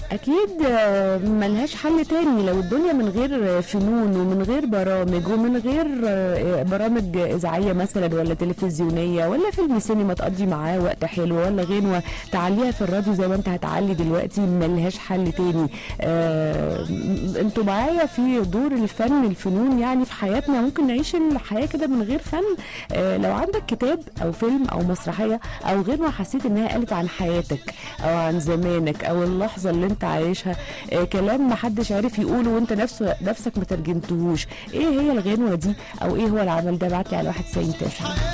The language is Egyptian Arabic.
اكيد آه، ملهاش حل تاني لو الدنيا من غير فنون ومن غير برامج ومن غير آه، برامج اذاعيه مثلا ولا تلفزيونيه ولا فيلم سينما تقضي معاه وقت حلو ولا غنوه تعليها في الراديو زي ما انت هتعلي دلوقتي ملهاش حل تاني آه، انتوا معايا في دور الفن الفنون يعني في حياتنا ممكن نعيش الحياه كده من غير فن آه، لو عندك كتاب او فيلم او مسرحيه او غنوه حسيت انها قالت عن حياتك او عن زمانك او اللحظه اللي انت عايشها آه، كلام ما حدش عارف يقوله وانت نفسه نفسك ما ترجمتهوش ايه هي الغنوه دي او ايه هو العمل ده بعتلي على 199